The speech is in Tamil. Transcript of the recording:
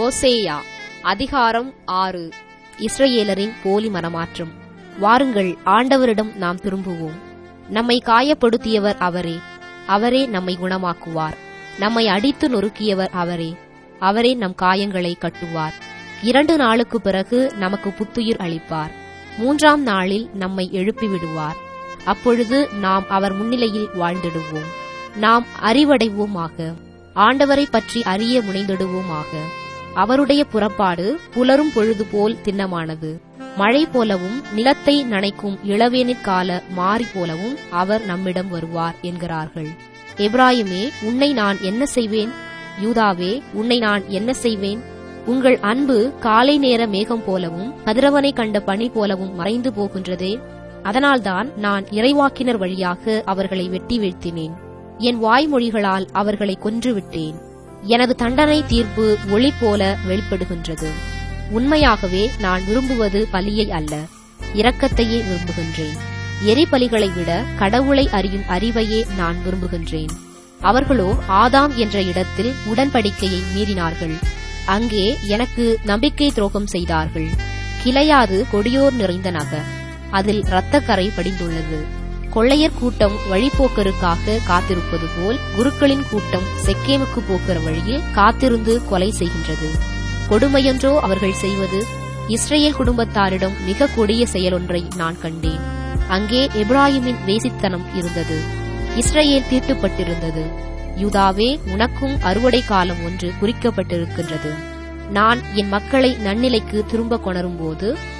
ஓசேயா அதிகாரம் ஆறு இஸ்ரவேலரின் போலி மனமாற்றம் வாருங்கள் ஆண்டவரிடம் நாம் திரும்புவோம் நம்மை காயப்படுத்தியவர் அவரே அவரே நம்மை குணமாக்குவார் நம்மை அடித்து நொறுக்கியவர் அவரே அவரே நம் காயங்களை கட்டுவார் இரண்டு நாளுக்கு பிறகு நமக்கு புத்துயிர் அளிப்பார் மூன்றாம் நாளில் நம்மை எழுப்பி விடுவார் அப்பொழுது நாம் அவர் முன்னிலையில் வாழ்ந்திடுவோம் நாம் அறிவடைவோமாக ஆண்டவரை பற்றி அறிய முனைந்திடுவோமாக அவருடைய புறப்பாடு புலரும் பொழுது போல் திண்ணமானது மழை போலவும் நிலத்தை நனைக்கும் இளவேனிற் கால மாறி போலவும் அவர் நம்மிடம் வருவார் என்கிறார்கள் எப்ராயுமே உன்னை நான் என்ன செய்வேன் யூதாவே உன்னை நான் என்ன செய்வேன் உங்கள் அன்பு காலை நேர மேகம் போலவும் கதிரவனை கண்ட பனி போலவும் மறைந்து போகின்றதே அதனால்தான் நான் இறைவாக்கினர் வழியாக அவர்களை வெட்டி வீழ்த்தினேன் என் வாய்மொழிகளால் அவர்களை கொன்றுவிட்டேன் எனது தண்டனை தீர்ப்பு ஒளி போல வெளிப்படுகின்றது உண்மையாகவே நான் விரும்புவது பலியை அல்ல இரக்கத்தையே விரும்புகின்றேன் எரிபலிகளை விட கடவுளை அறியும் அறிவையே நான் விரும்புகின்றேன் அவர்களோ ஆதாம் என்ற இடத்தில் உடன்படிக்கையை மீறினார்கள் அங்கே எனக்கு நம்பிக்கை துரோகம் செய்தார்கள் கிளையாது கொடியோர் நிறைந்த நகர் அதில் இரத்தக்கரை படிந்துள்ளது கொள்ளையர் கூட்டம் வழிபோக்கருக்காக காத்திருப்பது போல் குருக்களின் கூட்டம் செக்கேமுக்கு போக்குற வழியில் காத்திருந்து கொலை செய்கின்றது கொடுமையொன்றோ அவர்கள் செய்வது இஸ்ரேல் குடும்பத்தாரிடம் மிக கொடிய செயலொன்றை நான் கண்டேன் அங்கே எப்ராஹிமின் வேசித்தனம் இருந்தது இஸ்ரேல் தீட்டுப்பட்டிருந்தது யூதாவே உனக்கும் அறுவடை காலம் ஒன்று குறிக்கப்பட்டிருக்கின்றது நான் என் மக்களை நன்னிலைக்கு திரும்ப கொணரும்போது